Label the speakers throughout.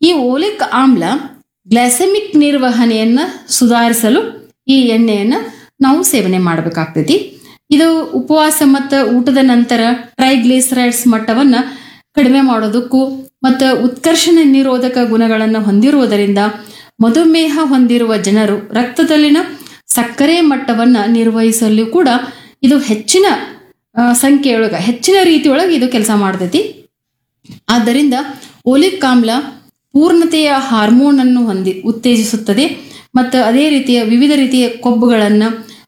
Speaker 1: ಈ ಓಲಿಕ್ ಆಮ್ಲ ಗ್ಲೈಸೆಮಿಕ್ ನಿರ್ವಹಣೆಯನ್ನು ಸುಧಾರಿಸಲು ಈ ಎಣ್ಣೆಯನ್ನು ನಾವು ಸೇವನೆ ಮಾಡಬೇಕಾಗ್ತೈತಿ ಇದು ಉಪವಾಸ ಮತ್ತು ಊಟದ ನಂತರ ಟ್ರೈಗ್ಲಿಸರೈಡ್ಸ್ ಮಟ್ಟವನ್ನು ಕಡಿಮೆ ಮಾಡೋದಕ್ಕೂ ಮತ್ತು ಉತ್ಕರ್ಷಣ ನಿರೋಧಕ ಗುಣಗಳನ್ನು ಹೊಂದಿರುವುದರಿಂದ ಮಧುಮೇಹ ಹೊಂದಿರುವ ಜನರು ರಕ್ತದಲ್ಲಿನ ಸಕ್ಕರೆ ಮಟ್ಟವನ್ನು ನಿರ್ವಹಿಸಲು ಕೂಡ ಇದು ಹೆಚ್ಚಿನ ಆ, ಸಂಖ್ಯೆಯೊಳಗ ಹೆಚ್ಚಿನ ರೀತಿಯೊಳಗೆ ಇದು ಕೆಲಸ ಮಾಡ್ತೈತಿ ಆದ್ದರಿಂದ ಓಲಿಕ್ ಆಮ್ಲ ಪೂರ್ಣತೆಯ ಹಾರ್ಮೋನ್ ಅನ್ನು ಹೊಂದಿ ಉತ್ತೇಜಿಸುತ್ತದೆ ಮತ್ತು ಅದೇ ರೀತಿಯ ವಿವಿಧ ರೀತಿಯ ಕೊಬ್ಬುಗಳನ್ನು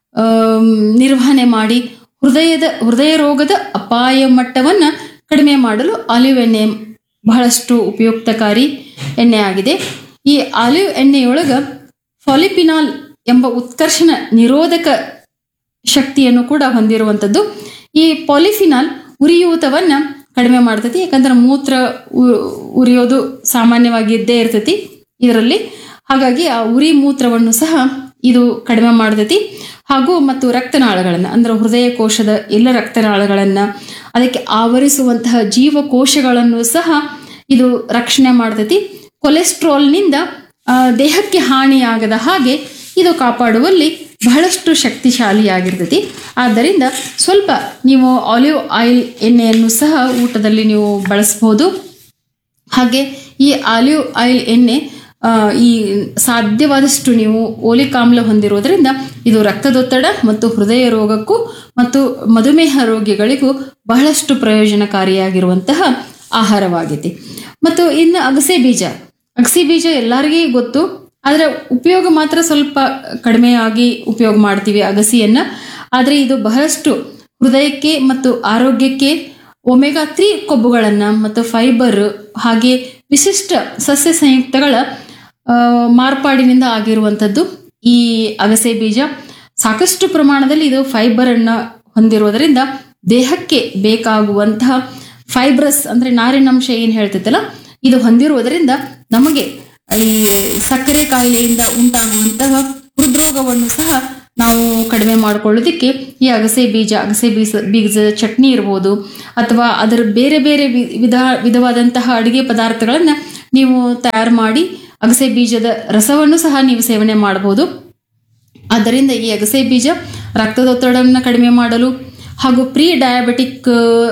Speaker 1: ನಿರ್ವಹಣೆ ಮಾಡಿ ಹೃದಯದ ಹೃದಯ ರೋಗದ ಅಪಾಯ ಮಟ್ಟವನ್ನು ಕಡಿಮೆ ಮಾಡಲು ಆಲಿವ್ ಎಣ್ಣೆ ಬಹಳಷ್ಟು ಉಪಯುಕ್ತಕಾರಿ ಎಣ್ಣೆ ಆಗಿದೆ ಈ ಆಲಿವ್ ಎಣ್ಣೆಯೊಳಗ ಫಾಲಿಪಿನಾಲ್ ಎಂಬ ಉತ್ಕರ್ಷಣ ನಿರೋಧಕ ಶಕ್ತಿಯನ್ನು ಕೂಡ ಹೊಂದಿರುವಂಥದ್ದು ಈ ಪಾಲಿಫಿನಾಲ್ ಉರಿಯೂತವನ್ನ ಕಡಿಮೆ ಮಾಡ್ತೈತಿ ಯಾಕಂದ್ರೆ ಮೂತ್ರ ಉ- ಉರಿಯೋದು ಸಾಮಾನ್ಯವಾಗಿ ಇದ್ದೇ ಇರ್ತೈತಿ ಇದರಲ್ಲಿ ಹಾಗಾಗಿ ಆ ಉರಿ ಮೂತ್ರವನ್ನು ಸಹ ಇದು ಕಡಿಮೆ ಮಾಡ್ತೈತಿ ಹಾಗೂ ಮತ್ತು ರಕ್ತನಾಳಗಳನ್ನು ಅಂದ್ರೆ ಹೃದಯ ಕೋಶದ ಎಲ್ಲ ರಕ್ತನಾಳಗಳನ್ನು ಅದಕ್ಕೆ ಆವರಿಸುವಂತಹ ಜೀವಕೋಶಗಳನ್ನು ಸಹ ಇದು ರಕ್ಷಣೆ ಮಾಡ್ತೈತಿ ಕೊಲೆಸ್ಟ್ರಾಲ್ನಿಂದ ಆ, ದೇಹಕ್ಕೆ ಹಾನಿಯಾಗದ ಹಾಗೆ ಇದು ಕಾಪಾಡುವಲ್ಲಿ ಬಹಳಷ್ಟು ಶಕ್ತಿಶಾಲಿಯಾಗಿರ್ತೈತಿ ಆದ್ದರಿಂದ ಸ್ವಲ್ಪ ನೀವು ಆಲಿವ್ ಆಯಿಲ್ ಎಣ್ಣೆಯನ್ನು ಸಹ ಊಟದಲ್ಲಿ ನೀವು ಬಳಸ್ಬೋದು ಹಾಗೆ ಈ ಆಲಿವ್ ಆಯಿಲ್ ಎಣ್ಣೆ ಆ, ಈ ಸಾಧ್ಯವಾದಷ್ಟು ನೀವು ಓಲಿಕ್ ಆಮ್ಲ ಹೊಂದಿರೋದ್ರಿಂದ ಇದು ರಕ್ತದೊತ್ತಡ ಮತ್ತು ಹೃದಯ ರೋಗಕ್ಕೂ ಮತ್ತು ಮಧುಮೇಹ ರೋಗಿಗಳಿಗೂ ಬಹಳಷ್ಟು ಪ್ರಯೋಜನಕಾರಿಯಾಗಿರುವಂತಹ ಆಹಾರವಾಗಿದೆ ಮತ್ತು ಇನ್ನು ಅಗಸೆ ಬೀಜ ಅಗಸೆ ಬೀಜ ಎಲ್ಲರಿಗೂ ಗೊತ್ತು ಆದರೆ ಉಪಯೋಗ ಮಾತ್ರ ಸ್ವಲ್ಪ ಕಡಿಮೆಯಾಗಿ ಉಪಯೋಗ ಮಾಡ್ತೀವಿ ಅಗಸಿಯನ್ನ ಆದರೆ ಇದು ಬಹಳಷ್ಟು ಹೃದಯಕ್ಕೆ ಮತ್ತು ಆರೋಗ್ಯಕ್ಕೆ ಒಮೆಗಾ ತ್ರೀ ಕೊಬ್ಬುಗಳನ್ನು ಮತ್ತು ಫೈಬರ್ ಹಾಗೆ ವಿಶಿಷ್ಟ ಸಸ್ಯ ಸಂಯುಕ್ತಗಳ ಆ, ಮಾರ್ಪಾಡಿನಿಂದ ಆಗಿರುವಂಥದ್ದು ಈ ಅಗಸೆ ಬೀಜ ಸಾಕಷ್ಟು ಪ್ರಮಾಣದಲ್ಲಿ ಇದು ಫೈಬರ್ ಅನ್ನ ಹೊಂದಿರುವುದರಿಂದ ದೇಹಕ್ಕೆ ಬೇಕಾಗುವಂತಹ ಫೈಬ್ರಸ್ ಅಂದ್ರೆ ನಾರಿನಂಶ ಏನ್ ಹೇಳ್ತೈತಲ್ಲ ಇದು ಹೊಂದಿರುವುದರಿಂದ ನಮಗೆ ಈ ಸಕ್ಕರೆ ಕಾಯಿಲೆಯಿಂದ ಉಂಟಾಗುವಂತಹ ಹೃದ್ರೋಗವನ್ನು ಸಹ ನಾವು ಕಡಿಮೆ ಮಾಡಿಕೊಳ್ಳೋದಕ್ಕೆ ಈ ಅಗಸೆ ಬೀಜ ಅಗಸೆ ಬೀಜ ಬೀಜದ ಚಟ್ನಿ ಇರ್ಬೋದು ಅಥವಾ ಅದರ ಬೇರೆ ಬೇರೆ ವಿ- ವಿಧ ವಿಧವಾದಂತಹ ಅಡುಗೆ ಪದಾರ್ಥಗಳನ್ನು ನೀವು ತಯಾರು ಮಾಡಿ ಅಗಸೆ ಬೀಜದ ರಸವನ್ನು ಸಹ ನೀವು ಸೇವನೆ ಮಾಡಬಹುದು ಆದ್ದರಿಂದ ಈ ಅಗಸೆ ಬೀಜ ರಕ್ತದೊತ್ತಡವನ್ನು ಕಡಿಮೆ ಮಾಡಲು ಹಾಗೂ ಪ್ರೀ ಡಯಾಬಿಟಿಕ್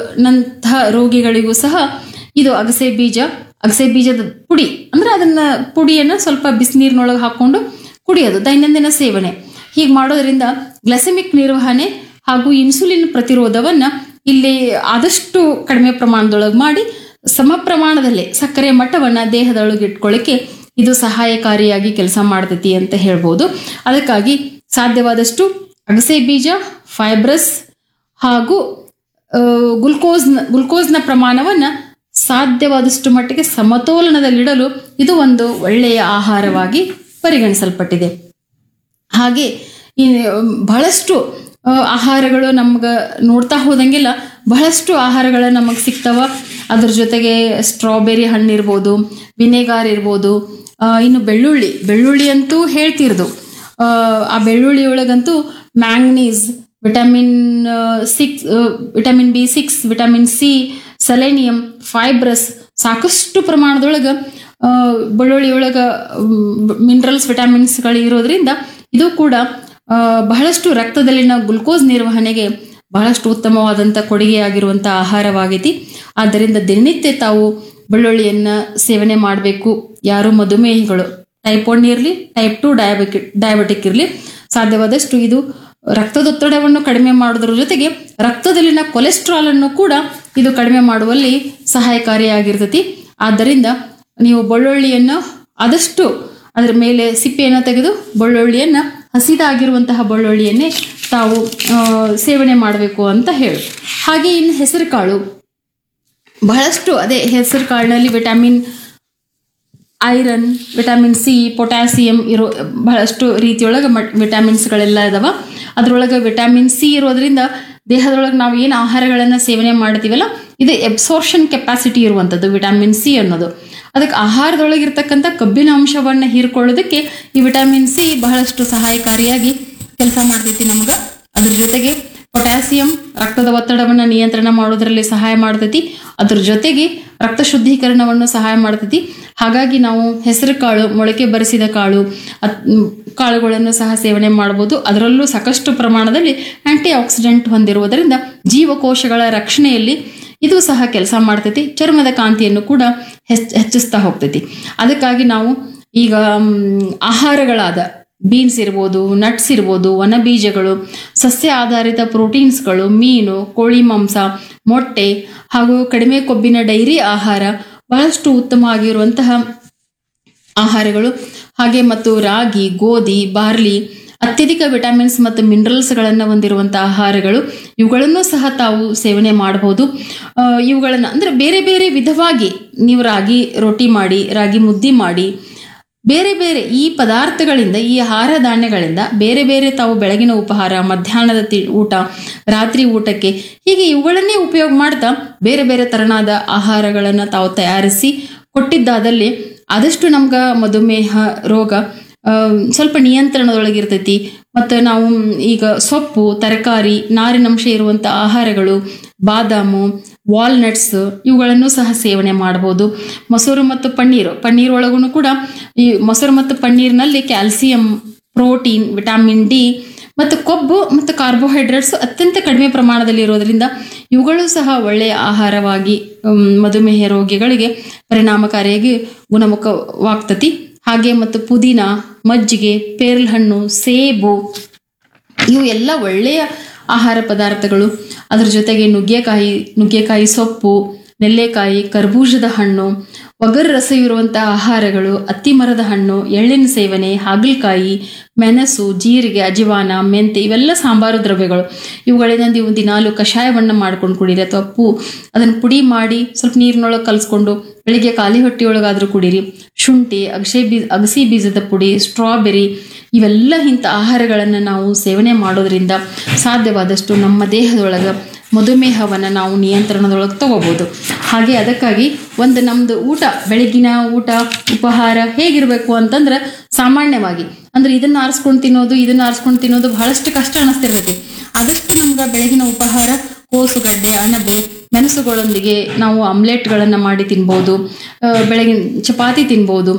Speaker 1: ನಂತಹ ರೋಗಿಗಳಿಗೂ ಸಹ ಇದು ಅಗಸೆ ಬೀಜ ಅಗಸೆ ಬೀಜದ ಪುಡಿ ಅಂದ್ರೆ ಅದನ್ನ ಪುಡಿಯನ್ನು ಸ್ವಲ್ಪ ಬಿಸಿನೀರಿನೊಳಗೆ ಹಾಕೊಂಡು ಕುಡಿಯೋದು ದೈನಂದಿನ ಸೇವನೆ ಹೀಗೆ ಮಾಡೋದ್ರಿಂದ ಗ್ಲೈಸೆಮಿಕ್ ನಿರ್ವಹಣೆ ಹಾಗೂ ಇನ್ಸುಲಿನ್ ಪ್ರತಿರೋಧವನ್ನ ಇಲ್ಲಿ ಆದಷ್ಟು ಕಡಿಮೆ ಪ್ರಮಾಣದೊಳಗೆ ಮಾಡಿ ಸಮ ಪ್ರಮಾಣದಲ್ಲೇ ಸಕ್ಕರೆ ಮಟ್ಟವನ್ನ ದೇಹದೊಳಗೆ ಇಟ್ಕೊಳ್ಳಿಕ್ಕೆ ಇದು ಸಹಾಯಕಾರಿಯಾಗಿ ಕೆಲಸ ಮಾಡ್ತೈತಿ ಅಂತ ಹೇಳ್ಬೋದು ಅದಕ್ಕಾಗಿ ಸಾಧ್ಯವಾದಷ್ಟು ಅಗಸೆ ಬೀಜ ಫೈಬ್ರಸ್ ಹಾಗೂ ಆ, ಗ್ಲುಕೋಸ್ನ ಗ್ಲುಕೋಸ್ನ ಪ್ರಮಾಣವನ್ನ ಸಾಧ್ಯವಾದಷ್ಟು ಮಟ್ಟಿಗೆ ಸಮತೋಲನದಲ್ಲಿಡಲು ಇದು ಒಂದು ಒಳ್ಳೆಯ ಆಹಾರವಾಗಿ ಪರಿಗಣಿಸಲ್ಪಟ್ಟಿದೆ ಹಾಗೆ ಈ ಬಹಳಷ್ಟು ಆ, ಆಹಾರಗಳು ನಮ್ಗೆ ನೋಡ್ತಾ ಹೋದಂಗೆಲ್ಲ ಬಹಳಷ್ಟು ಆಹಾರಗಳು ನಮಗೆ ಸಿಗ್ತಾವ ಅದ್ರ ಜೊತೆಗೆ ಸ್ಟ್ರಾಬೆರಿ ಹಣ್ಣು ಇರ್ಬೋದು ವಿನೆಗಾರ್ ಇರ್ಬೋದು ಆ, ಇನ್ನು ಬೆಳ್ಳುಳ್ಳಿ ಬೆಳ್ಳುಳ್ಳಿ ಅಂತೂ ಹೇಳ್ತಿರ್ದು ಆ, ಆ ಬೆಳ್ಳುಳ್ಳಿ ಒಳಗಂತೂ manganese vitamin six vitamin B six vitamin C selenium fibrous ಸಾಕಷ್ಟು ಪ್ರಮಾಣದೊಳಗೆ ಆ, ಬೆಳ್ಳುಳ್ಳಿ ಒಳಗೆ ಮಿನರಲ್ಸ್ ವಿಟಮಿನ್ಸ್ಗಳು ಇರೋದ್ರಿಂದ ಇದು ಕೂಡ ಆ, ಬಹಳಷ್ಟು ರಕ್ತದಲ್ಲಿನ ಗ್ಲುಕೋಸ್ ನಿರ್ವಹಣೆಗೆ ಬಹಳಷ್ಟು ಉತ್ತಮವಾದಂಥ ಕೊಡುಗೆಯಾಗಿರುವಂಥ ಆಹಾರವಾಗೈತಿ ಆದ್ದರಿಂದ ದಿನನಿತ್ಯ ತಾವು ಬೆಳ್ಳುಳ್ಳಿಯನ್ನ ಸೇವನೆ ಮಾಡಬೇಕು ಯಾರು ಮಧುಮೇಹಿಗಳು ಟೈಪ್ ಒನ್ ಇರಲಿ ಟೈಪ್ ಟು ಡಯಾಬಿಟಿಕ್ ಡಯಾಬಿಟಿಕ್ ಇರಲಿ ಸಾಧ್ಯವಾದಷ್ಟು ಇದು ರಕ್ತದೊತ್ತಡವನ್ನು ಕಡಿಮೆ ಮಾಡೋದ್ರ ಜೊತೆಗೆ ರಕ್ತದಲ್ಲಿನ ಕೊಲೆಸ್ಟ್ರಾಲ್ ಅನ್ನು ಕೂಡ ಇದು ಕಡಿಮೆ ಮಾಡುವಲ್ಲಿ ಸಹಾಯಕಾರಿಯಾಗಿರ್ತೈತಿ ಆದ್ದರಿಂದ ನೀವು ಬೆಳ್ಳುಳ್ಳಿಯನ್ನು ಆದಷ್ಟು ಅದರ ಮೇಲೆ ಸಿಪ್ಪೆಯನ್ನು ತೆಗೆದು ಬೆಳ್ಳುಳ್ಳಿಯನ್ನ ಹಸಿದಾಗಿರುವಂತಹ ಬೆಳ್ಳುಳ್ಳಿಯನ್ನೇ ತಾವು ಆ, ಸೇವನೆ ಮಾಡಬೇಕು ಅಂತ ಹೇಳು ಹಾಗೆ ಇನ್ನು ಹೆಸರು ಕಾಳು ಬಹಳಷ್ಟು ಅದೇ ಹೆಸರು ಕಾಳಿನಲ್ಲಿ vitamin iron vitamin C potassium ಇರೋ ಬಹಳಷ್ಟು ರೀತಿಯೊಳಗೆ ಮಟ್ ವಿಟಮಿನ್ಸ್ಗಳೆಲ್ಲ ಇದಾವ ಅದರೊಳಗೆ ವಿಟಮಿನ್ ಸಿ ಇರೋದ್ರಿಂದ ದೇಹದೊಳಗೆ ನಾವು ಏನು ಆಹಾರಗಳನ್ನು ಸೇವನೆ ಮಾಡ್ತೀವಲ್ಲ ಇದು ಎಬ್ಸೋರ್ಷನ್ ಕೆಪಾಸಿಟಿ ಇರುವಂಥದ್ದು ವಿಟಮಿನ್ ಸಿ ಅನ್ನೋದು ಅದಕ್ಕೆ ಆಹಾರದೊಳಗಿರ್ತಕ್ಕಂಥ ಕಬ್ಬಿನ ಅಂಶವನ್ನು ಹೀರ್ಕೊಳ್ಳೋದಕ್ಕೆ ಈ ವಿಟಮಿನ್ ಸಿ ಬಹಳಷ್ಟು ಸಹಾಯಕಾರಿಯಾಗಿ ಕೆಲಸ ಮಾಡ್ತೈತಿ ನಮ್ಗೆ ಅದ್ರ ಜೊತೆಗೆ ಪೊಟ್ಯಾಸಿಯಂ ರಕ್ತದ ಒತ್ತಡವನ್ನು ನಿಯಂತ್ರಣ ಮಾಡೋದ್ರಲ್ಲಿ ಸಹಾಯ ಮಾಡ್ತೈತಿ ಅದ್ರ ಜೊತೆಗೆ ರಕ್ತ ಶುದ್ಧೀಕರಣವನ್ನು ಸಹಾಯ ಮಾಡ್ತೈತಿ ಹಾಗಾಗಿ ನಾವು ಹೆಸರು ಕಾಳು ಮೊಳಕೆ ಬರಿಸಿದ ಕಾಳು ಅತ್- ಮ್, ಕಾಳುಗಳನ್ನು ಸಹ ಸೇವನೆ ಮಾಡಬಹುದು ಅದರಲ್ಲೂ ಸಾಕಷ್ಟು ಪ್ರಮಾಣದಲ್ಲಿ ಆಂಟಿ ಆಕ್ಸಿಡೆಂಟ್ ಹೊಂದಿರುವುದರಿಂದ ಜೀವಕೋಶಗಳ ರಕ್ಷಣೆಯಲ್ಲಿ ಇದು ಸಹ ಕೆಲಸ ಮಾಡ್ತೈತಿ ಚರ್ಮದ ಕಾಂತಿಯನ್ನು ಕೂಡ ಹೆಚ್ಚ್ ಹೆಚ್ಚಿಸ್ತಾ ಹೋಗ್ತೈತಿ ಅದಕ್ಕಾಗಿ ನಾವು ಈಗ ಮ್, ಆಹಾರಗಳಾದ ಬೀನ್ಸ್ ಇರ್ಬೋದು ನಟ್ಸ್ ಇರ್ಬೋದು ವನಬೀಜಗಳು ಸಸ್ಯ ಆಧಾರಿತ ಪ್ರೋಟೀನ್ಸ್ಗಳು ಮೀನು ಕೋಳಿ ಮಾಂಸ ಮೊಟ್ಟೆ ಹಾಗೂ ಕಡಿಮೆ ಕೊಬ್ಬಿನ ಡೈರಿ ಆಹಾರ ಬಹಳಷ್ಟು ಉತ್ತಮವಾಗಿರುವಂತಹ ಆಹಾರಗಳು ಹಾಗೆ ಮತ್ತು ರಾಗಿ ಗೋಧಿ ಬಾರ್ಲಿ ಅತ್ಯಧಿಕ ವಿಟಮಿನ್ಸ್ ಮತ್ತು ಮಿನರಲ್ಸ್ಗಳನ್ನು ಹೊಂದಿರುವಂತಹ ಆಹಾರಗಳು ಇವುಗಳನ್ನು ಸಹ ತಾವು ಸೇವನೆ ಮಾಡಬಹುದು ಆ, ಇವುಗಳನ್ನು ಅಂದರೆ ಬೇರೆ ಬೇರೆ ವಿಧವಾಗಿ ನೀವು ರಾಗಿ ರೊಟ್ಟಿ ಮಾಡಿ ರಾಗಿ ಮುದ್ದೆ ಮಾಡಿ ಬೇರೆ ಬೇರೆ ಈ ಪದಾರ್ಥಗಳಿಂದ ಈ ಆಹಾರ ಧಾನ್ಯಗಳಿಂದ ಬೇರೆ ಬೇರೆ ತಾವು ಬೆಳಗಿನ ಉಪಹಾರ ಮಧ್ಯಾಹ್ನದ ತಿ ಊಟ ರಾತ್ರಿ ಊಟಕ್ಕೆ ಹೀಗೆ ಇವುಗಳನ್ನೇ ಉಪಯೋಗ ಮಾಡ್ತಾ ಬೇರೆ ಬೇರೆ ತರನಾದ ಆಹಾರಗಳನ್ನು ತಾವು ತಯಾರಿಸಿ ಕೊಟ್ಟಿದ್ದಾದಲ್ಲಿ ಆದಷ್ಟು ನಮ್ಗೆ ಮಧುಮೇಹ ರೋಗ ಆ, ಸ್ವಲ್ಪ ನಿಯಂತ್ರಣದೊಳಗಿರ್ತೈತಿ ಮತ್ತು ನಾವು ಈಗ ಸೊಪ್ಪು ತರಕಾರಿ ನಾರಿನಂಶ ಇರುವಂಥ ಆಹಾರಗಳು ಬಾದಾಮು ವಾಲ್ನಟ್ಸ್ ಇವುಗಳನ್ನು ಸಹ ಸೇವನೆ ಮಾಡಬಹುದು ಮೊಸರು ಮತ್ತು ಪನ್ನೀರು ಪನ್ನೀರ್ ಒಳಗೂ ಕೂಡ ಈ ಮೊಸರು ಮತ್ತು ಪನ್ನೀರ್ನಲ್ಲಿ ಕ್ಯಾಲ್ಸಿಯಂ ಪ್ರೋಟೀನ್ ವಿಟಮಿನ್ ಡಿ ಮತ್ತು ಕೊಬ್ಬು ಮತ್ತು ಕಾರ್ಬೋಹೈಡ್ರೇಟ್ಸ್ ಅತ್ಯಂತ ಕಡಿಮೆ ಪ್ರಮಾಣದಲ್ಲಿ ಇರೋದ್ರಿಂದ ಇವುಗಳು ಸಹ ಒಳ್ಳೆಯ ಆಹಾರವಾಗಿ ಮ್, ಮಧುಮೇಹ ರೋಗಿಗಳಿಗೆ ಪರಿಣಾಮಕಾರಿಯಾಗಿ ಗುಣಮುಖವಾಗ್ತತಿ ಹಾಗೆ ಮತ್ತು ಪುದೀನ ಮಜ್ಜಿಗೆ ಪೇರ್ಲ್ ಹಣ್ಣು ಸೇಬು ಇವು ಎಲ್ಲ ಒಳ್ಳೆಯ ಆಹಾರ ಪದಾರ್ಥಗಳು ಅದ್ರ ಜೊತೆಗೆ ನುಗ್ಗೆಕಾಯಿ ನುಗ್ಗೆಕಾಯಿ ಸೊಪ್ಪು ನೆಲ್ಲೆಕಾಯಿ ಕರ್ಬೂಜದ ಹಣ್ಣು ಒಗರು ರಸವಿರುವಂತಹ ಆಹಾರಗಳು ಅತ್ತಿ ಮರದ ಹಣ್ಣು ಎಳ್ಳಿನ ಸೇವನೆ ಹಾಗಲಕಾಯಿ ಮೆಣಸು ಜೀರಿಗೆ ಅಜಿವಾನ ಮೆಂತೆ ಇವೆಲ್ಲ ಸಾಂಬಾರು ದ್ರವ್ಯಗಳು ಇವುಗಳಿಂದ ನೀವು ದಿನಾಲು ಕಷಾಯವನ್ನು ಮಾಡ್ಕೊಂಡು ಕುಡೀರಿ ಅಥವಾ ಪೂ ಅದನ್ನು ಪುಡಿ ಮಾಡಿ ಸ್ವಲ್ಪ ನೀರಿನೊಳಗೆ ಕಲಿಸ್ಕೊಂಡು ಬೆಳಿಗ್ಗೆ ಖಾಲಿ ಹೊಟ್ಟೆಯೊಳಗಾದ್ರೂ ಕುಡೀರಿ ಶುಂಠಿ ಅಗಸೆ ಬೀಜ ಅಗಸಿ ಬೀಜದ ಪುಡಿ ಸ್ಟ್ರಾಬೆರಿ ಇವೆಲ್ಲ ಇಂಥ ಆಹಾರಗಳನ್ನು ನಾವು ಸೇವನೆ ಮಾಡೋದ್ರಿಂದ ಸಾಧ್ಯವಾದಷ್ಟು ನಮ್ಮ ದೇಹದೊಳಗೆ ಮಧುಮೇಹವನ್ನು ನಾವು ನಿಯಂತ್ರಣದೊಳಗೆ ತಗೋಬೋದು ಹಾಗೆ ಅದಕ್ಕಾಗಿ ಒಂದು ನಮ್ಮದು ಊಟ ಬೆಳಗಿನ ಊಟ ಉಪಹಾರ ಹೇಗಿರಬೇಕು ಅಂತಂದ್ರೆ ಸಾಮಾನ್ಯವಾಗಿ ಅಂದ್ರೆ ಇದನ್ನ ಆರಿಸ್ಕೊಂಡು ತಿನ್ನೋದು ಇದನ್ನ ಆರಿಸ್ಕೊಂಡು ತಿನ್ನೋದು ಬಹಳಷ್ಟು ಕಷ್ಟ ಅನಿಸ್ತಿರ್ತೈತಿ ಆದಷ್ಟು ನಮ್ಗೆ ಬೆಳಗಿನ ಉಪಹಾರ ಕೋಸುಗಡ್ಡೆ ಅಣಬೆ ಮೆಣಸುಗಳೊಂದಿಗೆ ನಾವು ಆಮ್ಲೆಟ್ಗಳನ್ನು ಮಾಡಿ ತಿನ್ಬೋದು ಆ, ಬೆಳಗಿನ ಚಪಾತಿ ತಿನ್ಬೋದು